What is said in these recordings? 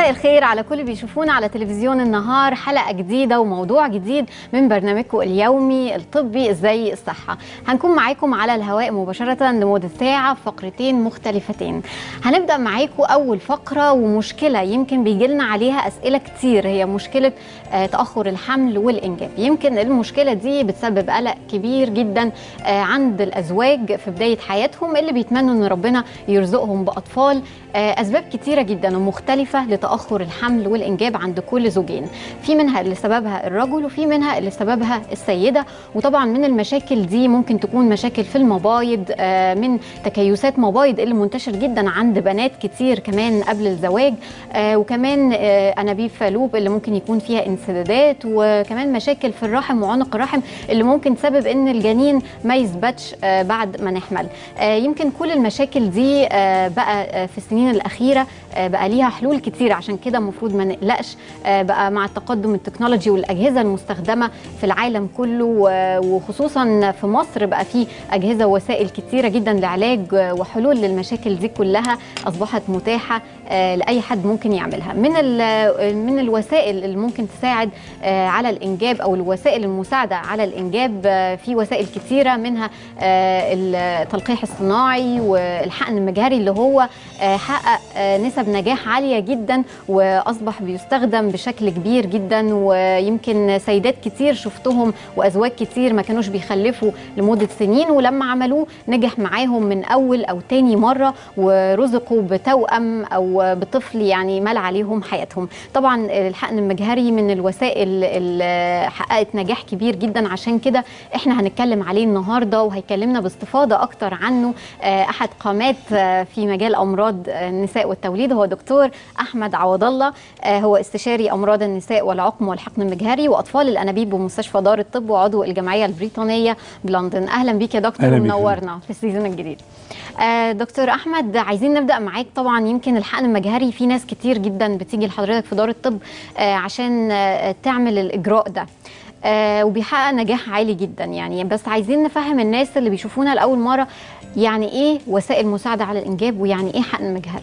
مساء الخير على كل بيشوفونا على تلفزيون النهار حلقة جديدة وموضوع جديد من برنامجكم اليومي الطبي ازاي الصحة هنكون معاكم على الهواء مباشرة لمدة ساعة في فقرتين مختلفتين هنبدأ معاكم أول فقرة ومشكلة يمكن بيجيلنا عليها أسئلة كتير هي مشكلة آه، تأخر الحمل والإنجاب يمكن المشكلة دي بتسبب قلق كبير جدا آه، عند الأزواج في بداية حياتهم اللي بيتمنوا إن ربنا يرزقهم بأطفال آه، أسباب كتيرة جدا ومختلفة لتأخر الحمل والإنجاب عند كل زوجين في منها اللي سببها الرجل وفي منها اللي سببها السيدة وطبعا من المشاكل دي ممكن تكون مشاكل في المبايض آه، من تكيسات مبايض اللي منتشر جدا عند بنات كتير كمان قبل الزواج آه، وكمان آه، أنابيب فالوب اللي ممكن يكون فيها انسدادات وكمان مشاكل في الرحم وعنق الرحم اللي ممكن تسبب ان الجنين ما يثبتش آه، بعد ما نحمل آه، يمكن كل المشاكل دي آه، بقى آه، في السنين الأخيرة آه، بقى ليها حلول كتير عشان كده المفروض ما نقلقش آه، بقى مع التقدم التكنولوجي والأجهزة المستخدمة في العالم كله و- وخصوصا في مصر بقى في أجهزة ووسائل كتيرة جدا لعلاج آه، وحلول للمشاكل دي كلها أصبحت متاحة آه، لأي حد ممكن يعملها من ال- من الوسائل اللي ممكن تساعد آه، على الإنجاب أو الوسائل المساعدة على الإنجاب آه، في وسائل كتيرة منها آه، التلقيح الصناعي والحقن المجهري اللي هو آه، حقق آه، نسب نجاح عالية جدا وأصبح بيستخدم بشكل كبير جدا ويمكن سيدات كتير شفتهم وأزواج كتير ما كانوش بيخلفوا لمدة سنين ولما عملوه نجح معاهم من أول أو تاني مرة ورزقوا بتوأم أو بطفل يعني مال عليهم حياتهم طبعا الحقن المجهري من الوسائل اللي حققت نجاح كبير جدا عشان كده احنا هنتكلم عليه النهارده وهيكلمنا باستفاضه اكتر عنه آه، احد قامات آه، في مجال امراض آه، النساء والتوليد هو دكتور احمد عوض الله آه، هو استشاري امراض النساء والعقم والحقن المجهري واطفال الانابيب بمستشفى دار الطب وعضو الجمعيه البريطانيه بلندن اهلا بيك يا دكتور أهلا بيك. ومنورنا في السيزون الجديد آه، دكتور احمد عايزين نبدا معاك طبعا يمكن الحقن المجهري في ناس كتير جدا بتيجي لحضرتك في دار الطب آه، عشان آه، تعمل الاجراء ده آه، وبيحقق نجاح عالي جدا يعني بس عايزين نفهم الناس اللي بيشوفونا لاول مره يعني ايه وسائل مساعده على الانجاب ويعني ايه حقن مجهري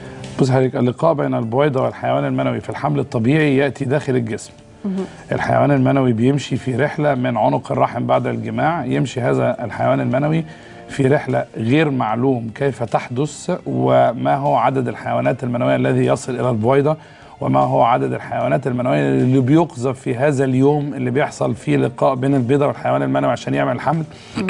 بص حضرتك اللقاء بين البويضة والحيوان المنوي في الحمل الطبيعي يأتي داخل الجسم الحيوان المنوي بيمشي في رحلة من عنق الرحم بعد الجماع يمشي هذا الحيوان المنوي في رحلة غير معلوم كيف تحدث وما هو عدد الحيوانات المنوية الذي يصل إلى البويضة وما هو عدد الحيوانات المنوية اللي بيقذف في هذا اليوم اللي بيحصل فيه لقاء بين البيضة والحيوان المنوي عشان يعمل الحمل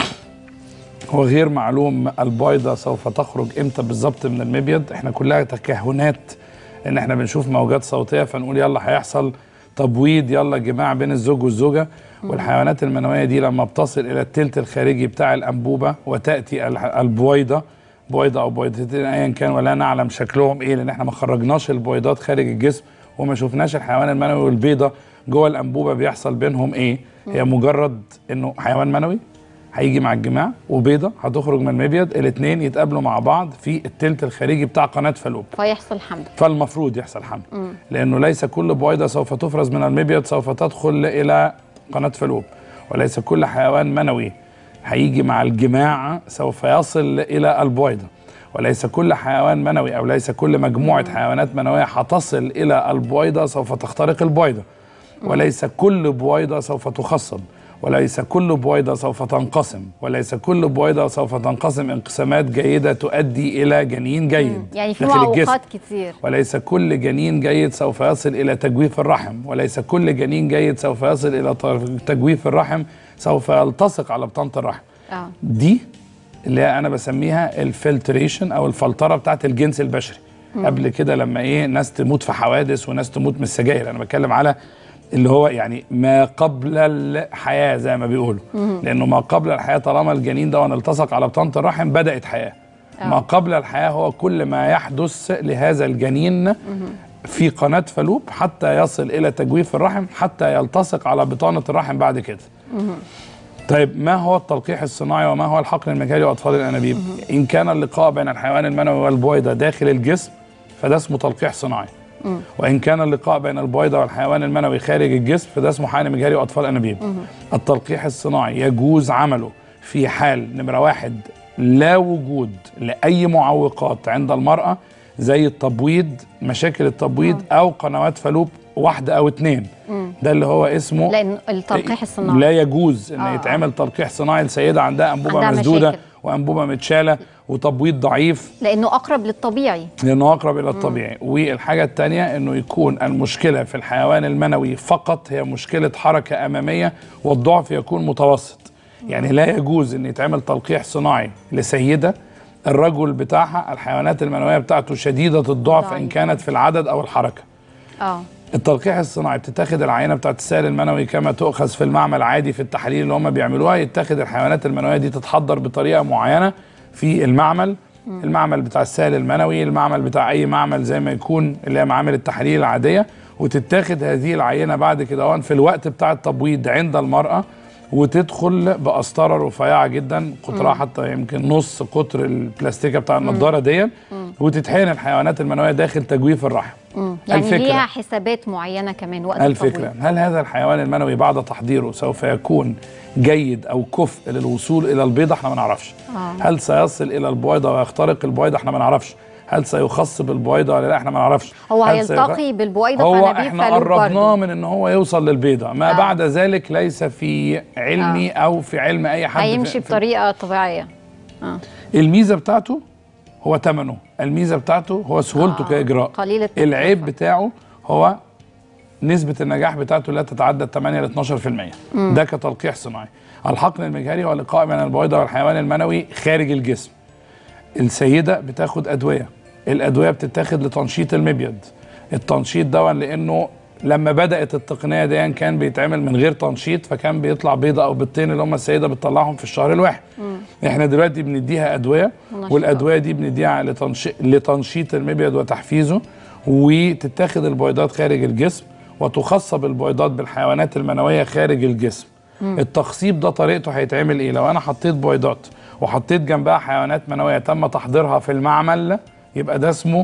هو غير معلوم البويضة سوف تخرج امتى بالظبط من المبيض احنا كلها تكهنات ان احنا بنشوف موجات صوتية فنقول يلا هيحصل تبويض يلا جماع بين الزوج والزوجة والحيوانات المنوية دي لما بتصل الى التلت الخارجي بتاع الانبوبة وتأتي الح- البويضة بويضة او بويضتين ايا كان ولا نعلم شكلهم ايه لان احنا ما خرجناش البويضات خارج الجسم وما شفناش الحيوان المنوي والبيضة جوه الانبوبة بيحصل بينهم ايه هي مجرد انه حيوان منوي هيجي مع الجماع وبيضة هتخرج من المبيض الاثنين يتقابلوا مع بعض في التلت الخارجي بتاع قناة فالوب فيحصل حمل فالمفروض يحصل حمل لأنه ليس كل بويضة سوف تفرز من المبيض سوف تدخل إلى قناة فالوب وليس كل حيوان منوي هيجي مع الجماع سوف يصل إلى البويضة وليس كل حيوان منوي أو ليس كل مجموعة حيوانات منوية هتصل إلى البويضة سوف تخترق البويضة وليس كل بويضة سوف تخصب وليس كل بويضة سوف تنقسم وليس كل بويضة سوف تنقسم انقسامات جيدة تؤدي إلى جنين جيد يعني في داخل الجسم. معوقات كتير وليس كل جنين جيد سوف يصل إلى تجويف الرحم وليس كل جنين جيد سوف يصل إلى ت- تجويف الرحم سوف يلتصق على بطانة الرحم اه دي اللي هي انا بسميها الفلتريشن او الفلتره بتاعت الجنس البشري قبل كده لما ايه ناس تموت في حوادث وناس تموت من السجاير انا بتكلم على اللي هو يعني ما قبل الحياه زي ما بيقولوا لانه ما قبل الحياه طالما الجنين ده التصق على بطانه الرحم بدات حياه ما قبل الحياه هو كل ما يحدث لهذا الجنين في قناه فالوب حتى يصل الى تجويف الرحم حتى يلتصق على بطانه الرحم بعد كده طيب ما هو التلقيح الصناعي وما هو الحقن المجهري واطفال الانابيب؟ ان كان اللقاء بين الحيوان المنوي والبويضه داخل الجسم فده اسمه تلقيح صناعي. وان كان اللقاء بين البويضه والحيوان المنوي خارج الجسم فده اسمه حقن مجهري واطفال انابيب. التلقيح الصناعي يجوز عمله في حال نمره واحد لا وجود لاي معوقات عند المراه زي التبويض مشاكل التبويض او قنوات فالوب واحده او اتنين ده اللي هو اسمه لان التلقيح الصناعي لا يجوز ان آه. يتعمل تلقيح صناعي لسيده عندها انبوبه عندها مسدوده مشاكل. وانبوبه متشاله وتبويض ضعيف لانه اقرب للطبيعي لانه اقرب الى الطبيعي والحاجه الثانيه انه يكون المشكله في الحيوان المنوي فقط هي مشكله حركه اماميه والضعف يكون متوسط يعني لا يجوز ان يتعمل تلقيح صناعي لسيده الرجل بتاعها الحيوانات المنويه بتاعته شديده الضعف ضعيف. ان كانت في العدد او الحركه اه التلقيح الصناعي بتتاخد العينه بتاعت السائل المنوي كما تؤخذ في المعمل عادي في التحاليل اللي هم بيعملوها يتاخد الحيوانات المنويه دي تتحضر بطريقه معينه في المعمل المعمل بتاع السائل المنوي المعمل بتاع اي معمل زي ما يكون اللي هي معامل التحاليل العاديه وتتاخد هذه العينه بعد كده وان في الوقت بتاع التبويض عند المراه وتدخل بقسطره رفيعه جدا قطرها حتى يمكن نص قطر البلاستيكه بتاع النضاره دي وتتحقن الحيوانات المنويه داخل تجويف الرحم يعني الفكرة. ليها حسابات معينه كمان وقت الفكرة التبويض. هل هذا الحيوان المنوي بعد تحضيره سوف يكون جيد أو كفء للوصول إلى البيضة احنا ما نعرفش آه. هل سيصل إلى البويضة ويخترق البويضة احنا ما نعرفش هل سيخص بالبويضة ولا لا احنا ما نعرفش هو هل سيخ- هيلتقي بالبويضه هو في انابيب احنا فالوب قربناه برضه. من ان هو يوصل للبيضة ما آه. بعد ذلك ليس في علمي او في علم اي حد هيمشي في- في- بطريقه طبيعيه اه الميزة بتاعته هو ثمنه الميزة بتاعته هو سهولته آه. كإجراء قليل التكلفة. العيب بتاعه هو نسبة النجاح بتاعته لا تتعدى 8 ل 12% ده كتلقيح صناعي الحقن المجهري هو لقاء من البويضة والحيوان المنوي خارج الجسم السيدة بتاخد أدوية الأدوية بتتاخد لتنشيط المبيض التنشيط ده لأنه لما بدأت التقنية دي كان بيتعمل من غير تنشيط فكان بيطلع بيضة أو بيضتين اللي هم السيدة بتطلعهم في الشهر الواحد احنا دلوقتي بنديها أدوية منشطات. والأدوية دي بنديها لتنشي... لتنشيط المبيض وتحفيزه وتتاخد البويضات خارج الجسم وتخصب البويضات بالحيوانات المنوية خارج الجسم التخصيب ده طريقته هيتعمل ايه لو انا حطيت بويضات وحطيت جنبها حيوانات منوية تم تحضيرها في المعمل يبقى ده اسمه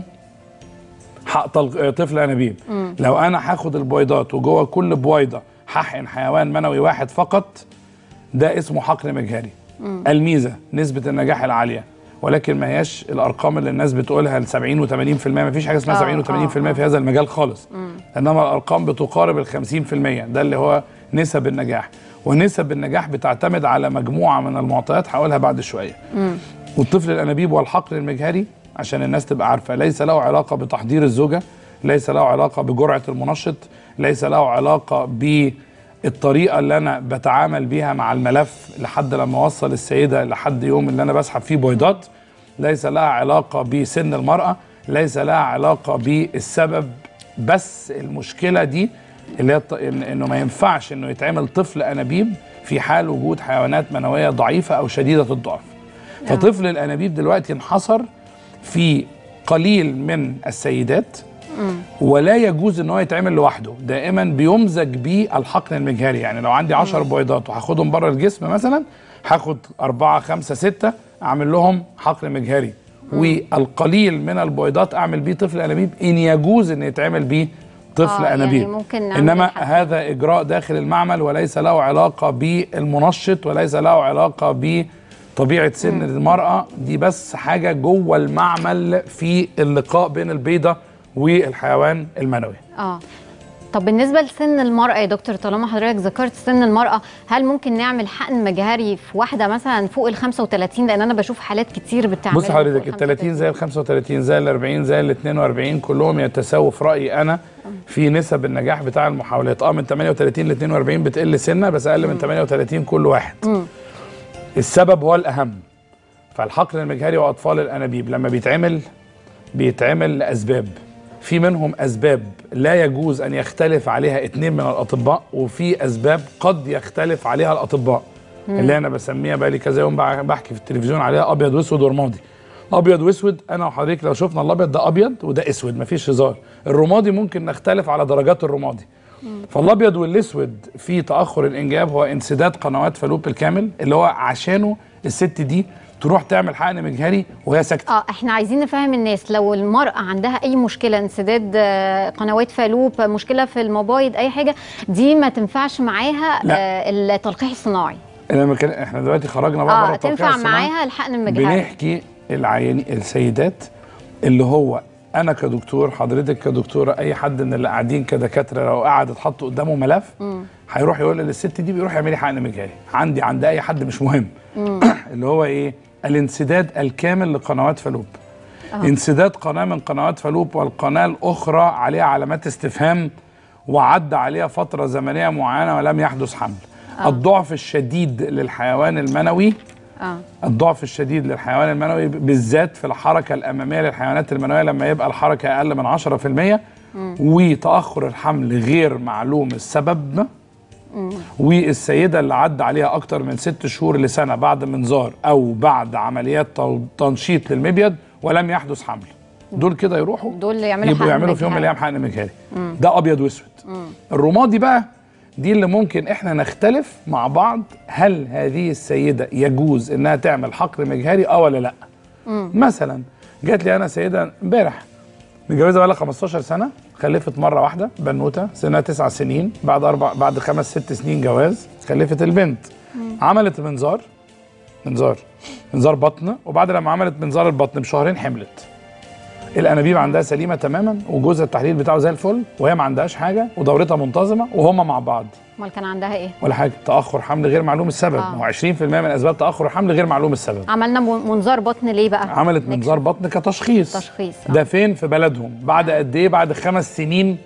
حق طل- طفل انابيب لو انا هاخد البويضات وجوه كل بويضه هحقن حيوان منوي واحد فقط ده اسمه حقن مجهري الميزه نسبه النجاح العاليه ولكن ما هياش الارقام اللي الناس بتقولها ل 70 و80% ما فيش حاجه اسمها آه، 70 و80% في هذا المجال خالص انما الارقام بتقارب ال 50% ده اللي هو نسب النجاح ونسب النجاح بتعتمد على مجموعه من المعطيات هقولها بعد شويه والطفل الانابيب والحقن المجهري عشان الناس تبقى عارفه ليس له علاقه بتحضير الزوجه ليس له علاقه بجرعه المنشط ليس له علاقه بالطريقه اللي انا بتعامل بيها مع الملف لحد لما اوصل السيده لحد يوم اللي انا بسحب فيه بويضات ليس لها علاقه بسن المراه ليس لها علاقه بالسبب بس المشكله دي اللي هي الط- إن- انه ما ينفعش انه يتعمل طفل انابيب في حال وجود حيوانات منويه ضعيفه او شديده الضعف فطفل الانابيب دلوقتي انحصر في قليل من السيدات ولا يجوز ان هو يتعمل لوحده دائما بيمزج بيه الحقن المجهري يعني لو عندي 10 بويضات وهاخدهم بره الجسم مثلا هاخد أربعة خمسة ستة أعمل لهم حقن مجهري والقليل من البويضات أعمل بيه طفل أنابيب إن يجوز إن يتعمل بيه طفل آه، يعني أنابيب ممكن نعمل إنما الحاجة. هذا إجراء داخل المعمل وليس له علاقة بالمنشط وليس له علاقة بطبيعة سن المرأة دي بس حاجة جوه المعمل في اللقاء بين البيضة والحيوان المنوي اه طب بالنسبه لسن المراه يا دكتور طالما حضرتك ذكرت سن المراه هل ممكن نعمل حقن مجهري في واحده مثلا فوق ال 35 لان انا بشوف حالات كتير بتعمل بص حضرتك ال 30 زي ال 35 زي ال 40 زي ال 42 كلهم يتساووا في رايي انا في نسب النجاح بتاع المحاولات اه من 38 ل 42 بتقل سنه بس اقل من 38 كل واحد السبب هو الاهم فالحقن المجهري واطفال الانابيب لما بيتعمل بيتعمل لاسباب في منهم اسباب لا يجوز ان يختلف عليها اثنين من الاطباء وفي اسباب قد يختلف عليها الاطباء اللي انا بسميها بقى لي كذا يوم بع- بحكي في التلفزيون عليها ابيض واسود ورمادي ابيض واسود انا وحضرتك لو شفنا الابيض ده ابيض وده اسود مفيش هزار الرمادي ممكن نختلف على درجات الرمادي فالابيض والاسود في تاخر الانجاب هو انسداد قنوات فالوب بالكامل اللي هو عشانه الست دي تروح تعمل حقن مجهري وهي ساكته اه احنا عايزين نفهم الناس لو المرأة عندها أي مشكلة انسداد آه، قنوات فالوب مشكلة في المبايض أي حاجة دي ما تنفعش معاها لا. آه التلقيح الصناعي لما كان احنا دلوقتي خرجنا بقى بره اه التلقيح تنفع الصناعي. معاها الحقن المجهري بنحكي العيانين السيدات اللي هو انا كدكتور حضرتك كدكتوره اي حد من اللي قاعدين كدكاتره لو قعد اتحط قدامه ملف هيروح يقول للست دي بيروح يعملي حقن مجاري عندي عند اي حد مش مهم اللي هو ايه الانسداد الكامل لقنوات فالوب انسداد قناه من قنوات فالوب والقناه الاخرى عليها علامات استفهام وعدى عليها فتره زمنيه معينه ولم يحدث حمل الضعف الشديد للحيوان المنوي اه الضعف الشديد للحيوان المنوي بالذات في الحركة الأمامية للحيوانات المنوية لما يبقى الحركة أقل من 10% وتأخر الحمل غير معلوم السبب والسيدة اللي عدى عليها أكتر من ست شهور لسنة بعد منظار أو بعد عمليات تو- تنشيط للمبيض ولم يحدث حمل دول كده يروحوا دول اللي يعملوا يبقوا حقن يعملوا في يوم من مجهري. الايام حقن مجهري ده ابيض واسود الرمادي بقى دي اللي ممكن احنا نختلف مع بعض هل هذه السيده يجوز انها تعمل حقن مجهري اه ولا لا مثلا جات لي انا سيده امبارح متجوزه بقى لها 15 سنه خلفت مره واحده بنوته سنها تسع سنين بعد اربع بعد خمس ست سنين جواز خلفت البنت عملت منظار منظار منظار بطن وبعد لما عملت منظار البطن بشهرين حملت الانابيب عندها سليمه تماما وجوزها التحليل بتاعه زي الفل وهي ما عندهاش حاجه ودورتها منتظمه وهما مع بعض امال كان عندها ايه ولا حاجه تاخر حمل غير معلوم السبب آه. ما هو 20% من اسباب تاخر الحمل غير معلوم السبب عملنا من- منظار بطن ليه بقى عملت منظار بطن كتشخيص تشخيص، آه. ده فين في بلدهم بعد قد ايه بعد خمس سنين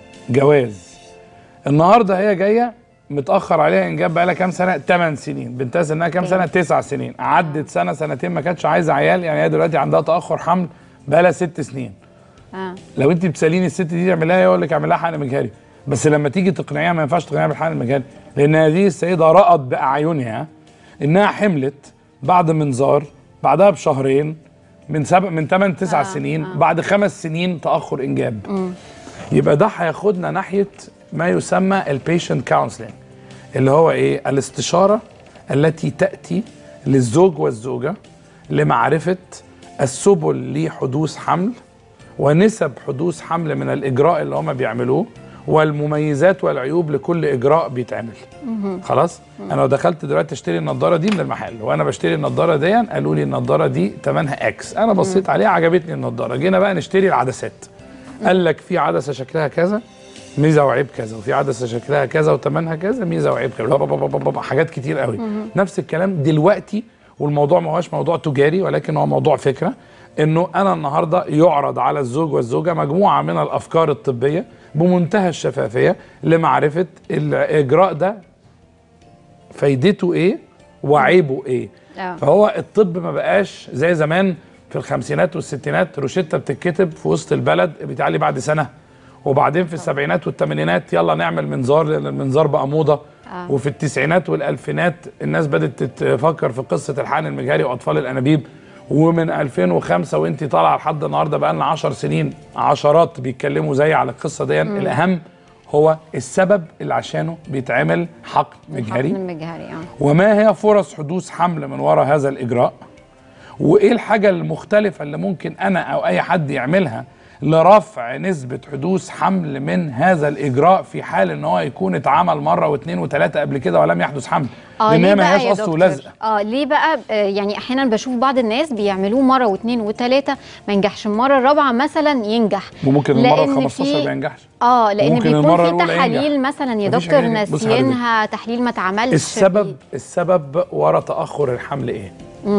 جواز النهارده هي جايه متاخر عليها انجاب بقى لها كام سنه 8 سنين بنتها سنها كام سنه 9 سنين عدت سنه سنتين ما كانتش عايزه عيال يعني هي دلوقتي عندها تاخر حمل بقى لها 6 سنين اه لو انت بتساليني الست دي تعمل لها يقول لك اعمل لها حقن مجهري بس لما تيجي تقنعيها ما ينفعش تقنعيها بالحقن المجهري لان هذه السيده رأت باعينها انها حملت بعد منظار بعدها بشهرين من سبع من 8 9 آه، سنين بعد خمس سنين تاخر انجاب يبقى ده هياخدنا ناحيه ما يسمى البيشنت كونسلنج اللي هو ايه الاستشاره التي تاتي للزوج والزوجه لمعرفه السبل لحدوث حمل ونسب حدوث حمل من الاجراء اللي هم بيعملوه والمميزات والعيوب لكل اجراء بيتعمل خلاص انا لو دخلت دلوقتي اشتري النضاره دي من المحل وانا بشتري النضاره دي قالوا لي النضاره دي ثمنها اكس انا بصيت عليها عجبتني النضاره جينا بقى نشتري العدسات قال لك في عدسه شكلها كذا ميزه وعيب كذا وفي عدسه شكلها كذا وثمنها كذا ميزه وعيب كذا بابا بابا بابا حاجات كتير قوي نفس الكلام دلوقتي والموضوع ما هوش موضوع تجاري ولكن هو موضوع فكره انه انا النهارده يعرض على الزوج والزوجه مجموعه من الافكار الطبيه بمنتهى الشفافيه لمعرفه الاجراء ده فايدته ايه وعيبه ايه آه. فهو الطب ما بقاش زي زمان في الخمسينات والستينات روشته بتتكتب في وسط البلد بتعلي بعد سنه وبعدين في السبعينات والثمانينات يلا نعمل منظار لان المنظار بقى موضه آه. وفي التسعينات والالفينات الناس بدات تفكر في قصه الحقن المجهري واطفال الانابيب ومن 2005 وانت طالعه لحد النهارده بقى لنا 10 سنين عشرات بيتكلموا زي على القصه دي الاهم هو السبب اللي عشانه بيتعمل حقن مجهري حقن مجهري اه وما هي فرص حدوث حمل من وراء هذا الاجراء وايه الحاجه المختلفه اللي ممكن انا او اي حد يعملها لرفع نسبة حدوث حمل من هذا الإجراء في حال إن هو يكون اتعمل مرة واثنين وثلاثة قبل كده ولم يحدث حمل اه لأن ليه هي ما بقى هياش يا قص دكتور؟ ولزق اه ليه بقى آه، يعني احيانا بشوف بعض الناس بيعملوه مره واثنين وثلاثه ما ينجحش المره الرابعه مثلا ينجح وممكن المرة لأن ال 15 في- ما ينجحش اه لان ممكن بيكون المرة في الأولى تحاليل ينجح. مثلا يا مفيش دكتور حاجة دي. بص حضرتك. ناسيينها تحليل ما اتعملش السبب السبب ورا تأخر الحمل إيه؟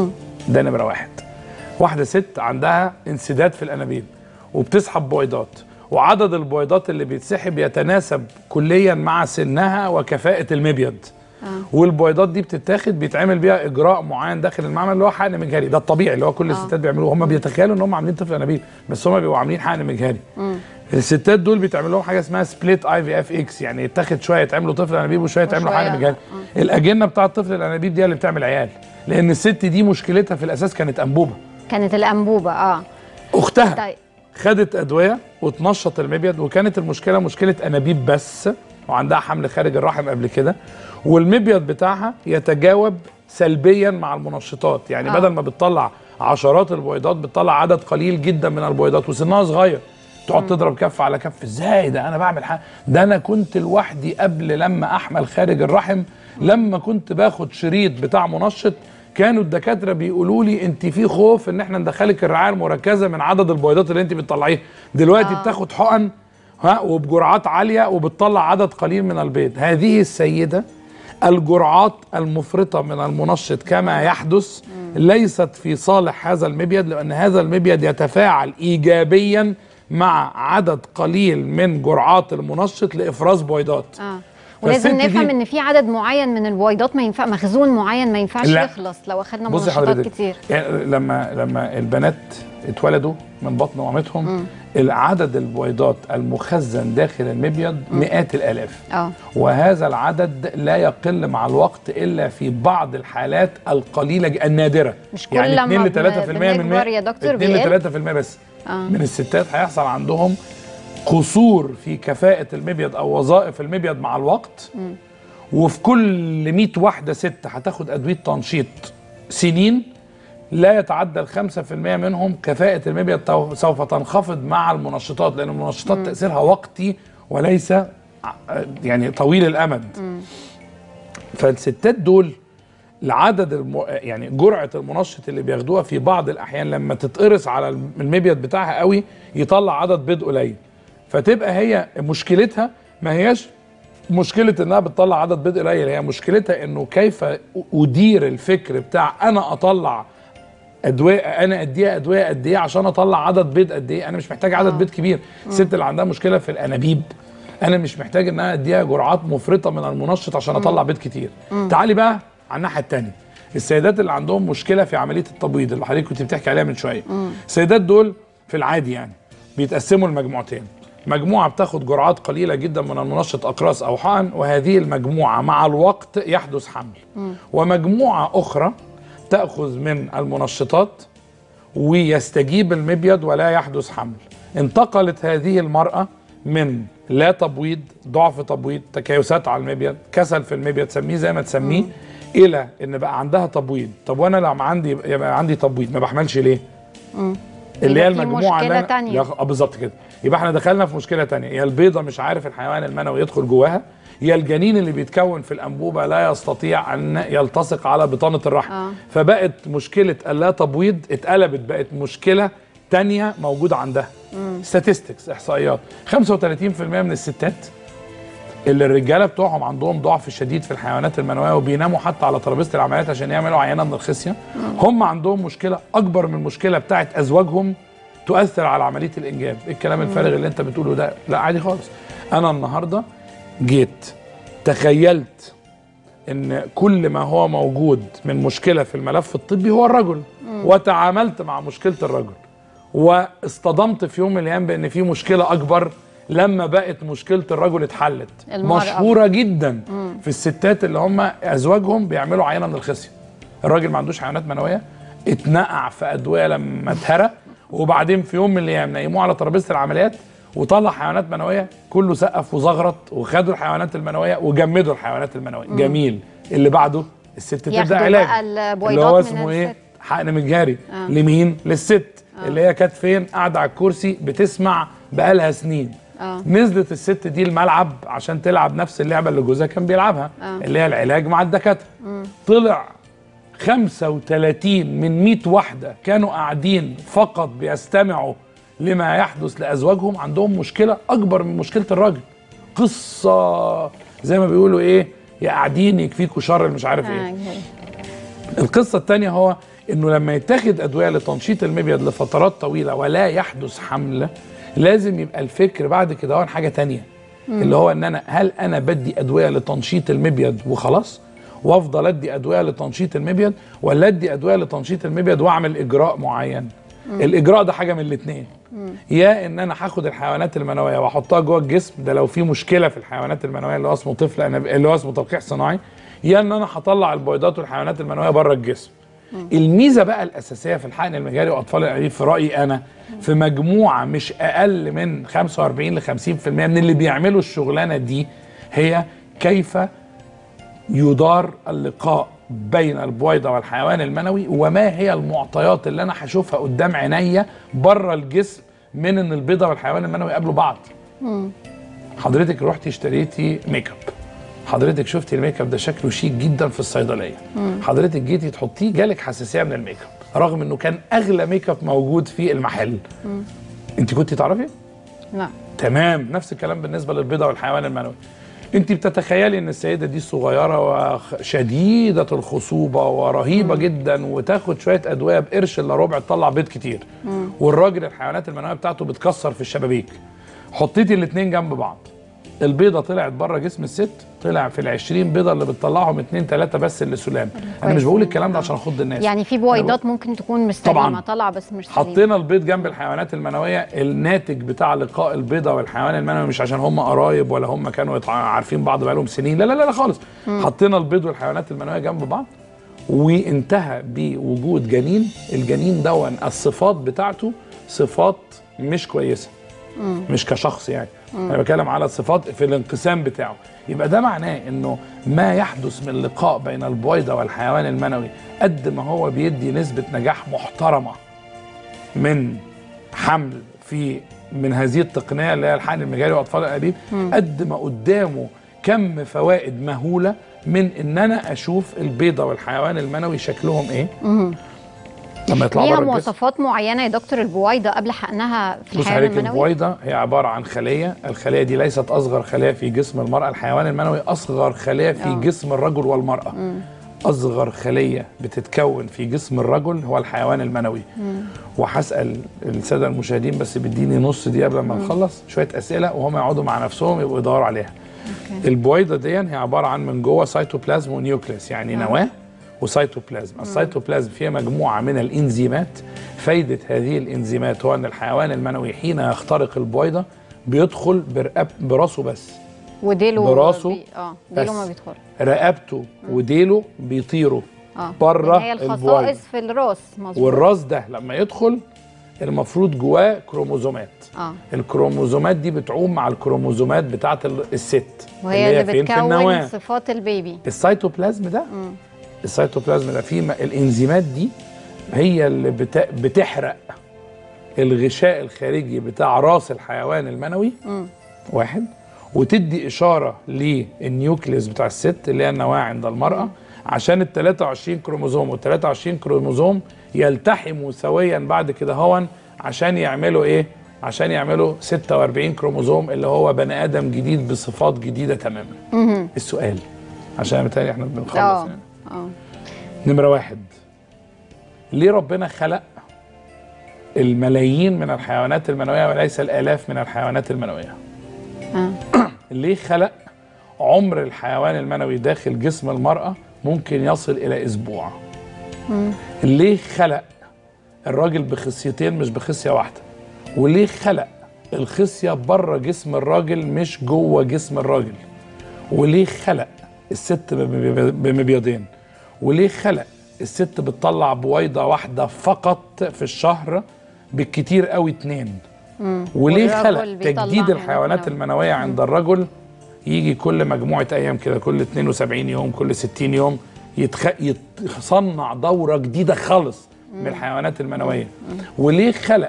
ده نمرة واحد واحدة ست عندها انسداد في الأنابيب وبتسحب بويضات وعدد البويضات اللي بيتسحب يتناسب كليا مع سنها وكفاءة المبيض والبويضات دي بتتاخد بيتعمل بيها اجراء معين داخل المعمل اللي هو حقن مجهري ده الطبيعي اللي هو كل الستات بيعملوه هم بيتخيلوا ان هم عاملين طفل انابيب بس هم بيبقوا عاملين حقن مجهري الستات دول بيتعمل لهم حاجه اسمها سبليت اي في اف اكس يعني يتاخد شويه يتعملوا طفل انابيب وشويه يتعملوا وشوية- حقن مجهري الاجنه بتاعه طفل الانابيب دي هي اللي بتعمل عيال لان الست دي مشكلتها في الاساس كانت انبوبه كانت الانبوبه اه اختها طيب خدت ادويه وتنشط المبيض وكانت المشكله مشكله انابيب بس وعندها حمل خارج الرحم قبل كده والمبيض بتاعها يتجاوب سلبيا مع المنشطات يعني آه. آه. بدل ما بتطلع عشرات البويضات بتطلع عدد قليل جدا من البويضات وسنها صغير تقعد تضرب كف على كف ازاي ده انا بعمل حاجه ده انا كنت لوحدي قبل لما احمل خارج الرحم لما كنت باخد شريط بتاع منشط كانوا الدكاتره بيقولوا لي انت في خوف ان احنا ندخلك الرعايه المركزه من عدد البويضات اللي انت بتطلعيها دلوقتي آه. بتاخد حقن ها وبجرعات عاليه وبتطلع عدد قليل من البيض هذه السيده الجرعات المفرطه من المنشط كما يحدث ليست في صالح هذا المبيض لان هذا المبيض يتفاعل ايجابيا مع عدد قليل من جرعات المنشط لافراز بويضات اه ولازم فالست دي- نفهم ان في عدد معين من البويضات ما ينفع مخزون معين ما ينفعش لا. يخلص لو اخدنا بصي منشطات حضرتك كتير يعني لما لما البنات اتولدوا من بطن مامتهم العدد البويضات المخزن داخل المبيض مئات الالاف اه وهذا العدد لا يقل مع الوقت الا في بعض الحالات القليله ج- النادره مش كل يعني لما 2 ل 3% من بنكبر يا دكتور 2 ل بيقل؟ 3% بس آه. من الستات هيحصل عندهم قصور في كفاءة المبيض أو وظائف المبيض مع الوقت وفي كل 100 واحدة ست هتاخد أدوية تنشيط سنين لا يتعدى ال 5% منهم كفاءة المبيض تو- سوف تنخفض مع المنشطات لأن المنشطات تأثيرها وقتي وليس ع- يعني طويل الأمد فالستات دول العدد الم... يعني جرعه المنشط اللي بياخدوها في بعض الاحيان لما تتقرص على المبيض بتاعها قوي يطلع عدد بيض قليل فتبقى هي مشكلتها ما هياش مشكله انها بتطلع عدد بيض قليل هي مشكلتها انه كيف ادير الفكر بتاع انا اطلع ادويه انا اديها ادويه قد ايه عشان اطلع عدد بيض قد ايه انا مش محتاج عدد آه. بيض كبير الست اللي عندها مشكله في الانابيب انا مش محتاج ان انا اديها جرعات مفرطه من المنشط عشان اطلع بيض كتير تعالي بقى على الناحيه الثانيه السيدات اللي عندهم مشكله في عمليه التبويض اللي حضرتك كنت بتحكي عليها من شويه السيدات دول في العادي يعني بيتقسموا لمجموعتين مجموعه بتاخد جرعات قليله جدا من المنشط اقراص او حقن وهذه المجموعه مع الوقت يحدث حمل ومجموعه اخرى تاخذ من المنشطات ويستجيب المبيض ولا يحدث حمل انتقلت هذه المرأة من لا تبويض ضعف تبويض تكيسات على المبيض كسل في المبيض تسميه زي ما تسميه الى ان بقى عندها تبويض طب وانا لما عندي يبقى عندي تبويض ما بحملش ليه اللي هي يبقى في المجموعه اللي مشكلة أنا- تانية. يا- اه بالظبط كده يبقى احنا دخلنا في مشكله تانية يا البيضه مش عارف الحيوان المنوي يدخل جواها يا الجنين اللي بيتكون في الانبوبه لا يستطيع ان يلتصق على بطانه الرحم آه. فبقت مشكله اللا تبويض اتقلبت بقت مشكله تانية موجوده عندها statistics احصائيات 35% من الستات اللي الرجاله بتوعهم عندهم ضعف شديد في الحيوانات المنويه وبيناموا حتى على ترابيزه العمليات عشان يعملوا عينه من الخصيه هم عندهم مشكله اكبر من المشكله بتاعت ازواجهم تؤثر على عمليه الانجاب إيه الكلام الفارغ اللي انت بتقوله ده لا عادي خالص انا النهارده جيت تخيلت ان كل ما هو موجود من مشكله في الملف الطبي هو الرجل وتعاملت مع مشكله الرجل واصطدمت في يوم من الايام بان في مشكله اكبر لما بقت مشكله الرجل اتحلت المرأة. مشهوره جدا في الستات اللي هم ازواجهم بيعملوا عينه من الخصيه الراجل ما عندوش حيوانات منويه اتنقع في ادويه لما اتهرى وبعدين في يوم من الايام نيموه على ترابيزه العمليات وطلع حيوانات منويه كله سقف وزغرط وخدوا الحيوانات المنويه وجمدوا الحيوانات المنويه جميل اللي بعده الست تبدا ياخدوا علاج بقى اللي البويضات هو من اسمه ايه الست. حقن مجهري آه. لمين للست اللي هي كانت فين قاعده على الكرسي بتسمع بقالها سنين آه. نزلت الست دي الملعب عشان تلعب نفس اللعبه اللي جوزها كان بيلعبها آه. اللي هي العلاج مع الدكاتره طلع 35 من 100 واحده كانوا قاعدين فقط بيستمعوا لما يحدث لازواجهم عندهم مشكله اكبر من مشكله الراجل قصه زي ما بيقولوا ايه يا قاعدين يكفيكوا شر مش عارف ايه آه، جميل. القصه الثانيه هو انه لما يتاخد ادويه لتنشيط المبيض لفترات طويله ولا يحدث حمل لازم يبقى الفكر بعد كده هو حاجه تانية اللي هو ان انا هل انا بدي ادويه لتنشيط المبيض وخلاص وافضل ادي ادويه لتنشيط المبيض ولا ادي ادويه لتنشيط المبيض واعمل اجراء معين الاجراء ده حاجه من الاثنين يا ان انا هاخد الحيوانات المنويه واحطها جوه الجسم ده لو في مشكله في الحيوانات المنويه اللي هو اسمه طفل أناب- اللي هو اسمه تلقيح صناعي يا ان انا هطلع البويضات والحيوانات المنويه بره الجسم الميزه بقى الاساسيه في الحقن المجاري واطفال الانابيب في رايي انا في مجموعه مش اقل من 45 ل 50% من اللي بيعملوا الشغلانه دي هي كيف يدار اللقاء بين البويضه والحيوان المنوي وما هي المعطيات اللي انا هشوفها قدام عينيا بره الجسم من ان البيضه والحيوان المنوي يقابلوا بعض حضرتك رحتي اشتريتي ميك اب حضرتك شفتي الميك اب ده شكله شيك جدا في الصيدليه حضرتك جيتي تحطيه جالك حساسيه من الميك اب رغم انه كان اغلى ميك اب موجود في المحل انت كنتي تعرفي لا تمام نفس الكلام بالنسبه للبيضه والحيوان المنوي انت بتتخيلي ان السيده دي صغيره وشديده الخصوبه ورهيبه جدا وتاخد شويه ادويه بقرش الا ربع تطلع بيض كتير والراجل الحيوانات المنويه بتاعته بتكسر في الشبابيك حطيتي الاثنين جنب بعض البيضه طلعت بره جسم الست طلع في ال 20 بيضه اللي بتطلعهم اثنين ثلاثه بس اللي سلام انا مش بقول الكلام ده عشان اخض الناس يعني في بويضات ممكن تكون مش طبعاً. سليمه طالعه بس مش سليمه حطينا البيض جنب الحيوانات المنويه الناتج بتاع لقاء البيضه والحيوان المنوي مش عشان هم قرايب ولا هم كانوا يتع- عارفين بعض بقالهم سنين لا لا لا, لا خالص حطينا البيض والحيوانات المنويه جنب بعض وانتهى بوجود جنين الجنين دون الصفات بتاعته صفات مش كويسه مش كشخص يعني انا بتكلم على الصفات في الانقسام بتاعه يبقى ده معناه انه ما يحدث من لقاء بين البويضه والحيوان المنوي قد ما هو بيدي نسبه نجاح محترمه من حمل في من هذه التقنيه اللي هي الحقن المجاري واطفال الانابيب قد ما قدامه كم فوائد مهوله من ان انا اشوف البيضه والحيوان المنوي شكلهم ايه لما يطلعوا ليها بره الجسم مواصفات معينه يا دكتور البويضه قبل حقنها في بص الحيوان عليك المنوي البويضه هي عباره عن خليه الخليه دي ليست اصغر خليه في جسم المراه الحيوان المنوي اصغر خليه في آه. جسم الرجل والمراه اصغر خليه بتتكون في جسم الرجل هو الحيوان المنوي وهسال الساده المشاهدين بس بيديني نص دقيقه قبل ما نخلص شويه اسئله وهم يقعدوا مع نفسهم يبقوا يدوروا عليها أوكي. البويضه دي هي عباره عن من جوه سيتوبلازم ونيوكليس يعني نواه وسيتوبلازم السيتوبلازم فيها مجموعه من الانزيمات فايده هذه الانزيمات هو ان الحيوان المنوي حين يخترق البويضه بيدخل برقب براسه بس وديله براسه بي... اه ديله بس. ما بيدخل رقبته وديله بيطيروا اه بره هي البويضة. الخصائص في الراس مظبوط والراس ده لما يدخل المفروض جواه كروموزومات اه الكروموزومات دي بتعوم مع الكروموزومات بتاعه ال- الست وهي اللي فين في بتكون النواه صفات البيبي السيتوبلازم ده السيتوبلازم ده فيه م- الانزيمات دي هي اللي بت... بتحرق الغشاء الخارجي بتاع راس الحيوان المنوي واحد وتدي اشاره للنيوكليس بتاع الست اللي هي النواه عند المراه عشان ال 23 كروموزوم وال 23 كروموزوم يلتحموا سويا بعد كده هون عشان يعملوا ايه؟ عشان يعملوا 46 كروموزوم اللي هو بني ادم جديد بصفات جديده تماما. السؤال عشان بالتالي احنا بنخلص اه يعني. اه نمرة واحد ليه ربنا خلق الملايين من الحيوانات المنوية وليس الآلاف من الحيوانات المنوية اه ليه خلق عمر الحيوان المنوي داخل جسم المرأة ممكن يصل إلى أسبوع ليه خلق الراجل بخصيتين مش بخصية واحدة وليه خلق الخصية بره جسم الراجل مش جوه جسم الراجل وليه خلق الست بمبي- بمبيضين وليه خلق الست بتطلع بويضة واحدة فقط في الشهر بالكتير قوي اتنين وليه والرجل خلق بيطلع تجديد هنا الحيوانات كده. المنوية عند الرجل يجي كل مجموعة أيام كده كل 72 يوم كل 60 يوم يتخ... يتصنع دورة جديدة خالص من الحيوانات المنوية وليه خلق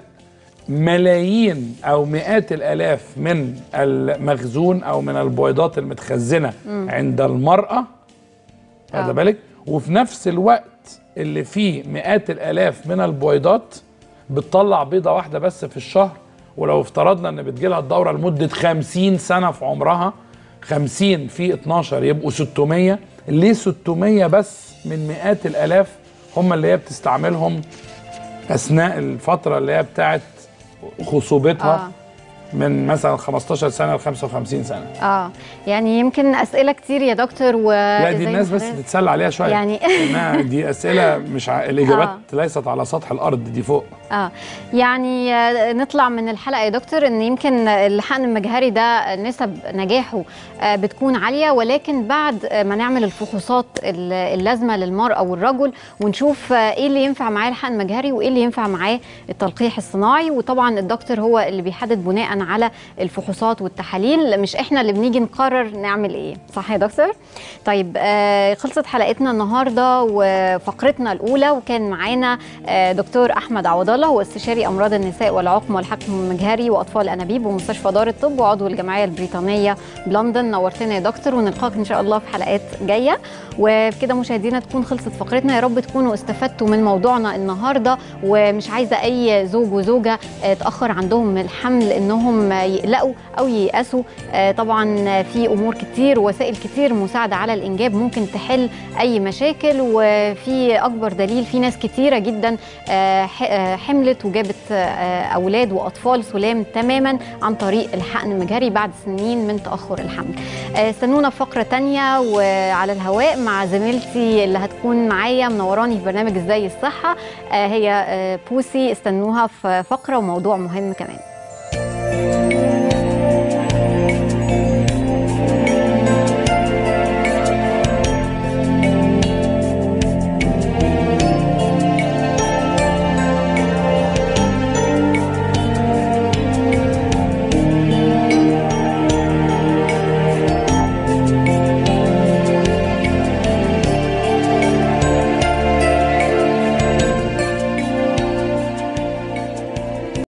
ملايين أو مئات الآلاف من المخزون أو من البويضات المتخزنة عند المرأة آه. واخد بالك وفي نفس الوقت اللي فيه مئات الالاف من البويضات بتطلع بيضه واحده بس في الشهر ولو افترضنا ان بتجيلها الدوره لمده 50 سنه في عمرها 50 في 12 يبقوا 600 ليه 600 بس من مئات الالاف هم اللي هي بتستعملهم اثناء الفتره اللي هي بتاعت خصوبتها اه من مثلا 15 سنه ل 55 سنه اه يعني يمكن اسئله كتير يا دكتور و لا دي الناس بس تتسلى عليها شويه يعني- انها دي اسئله مش ع... الاجابات ليست على سطح الارض دي فوق اه يعني آه، نطلع من الحلقه يا دكتور ان يمكن الحقن المجهري ده نسب نجاحه آه، بتكون عاليه ولكن بعد آه، ما نعمل الفحوصات ال- اللازمه للمراه والرجل ونشوف آه، ايه اللي ينفع معاه الحقن المجهري وايه اللي ينفع معاه التلقيح الصناعي وطبعا الدكتور هو اللي بيحدد بناء على الفحوصات والتحاليل مش احنا اللي بنيجي نقرر نعمل ايه صح يا دكتور طيب آه، خلصت حلقتنا النهارده وفقرتنا الاولى وكان معانا آه، دكتور احمد عوض الله الله هو استشاري امراض النساء والعقم والحكم المجهري واطفال انابيب ومستشفى دار الطب وعضو الجمعيه البريطانيه بلندن نورتنا يا دكتور ونلقاك ان شاء الله في حلقات جايه وبكده مشاهدينا تكون خلصت فقرتنا يا رب تكونوا استفدتوا من موضوعنا النهارده ومش عايزه اي زوج وزوجه اتاخر عندهم الحمل انهم يقلقوا او ييأسوا طبعا في امور كتير وسائل كتير مساعده على الانجاب ممكن تحل اي مشاكل وفي اكبر دليل في ناس كتيره جدا حملت وجابت اولاد واطفال سلام تماما عن طريق الحقن المجهري بعد سنين من تاخر الحمل استنونا في فقره تانية وعلى الهواء مع زميلتي اللي هتكون معايا منوراني في برنامج ازاي الصحه هي بوسي استنوها في فقره وموضوع مهم كمان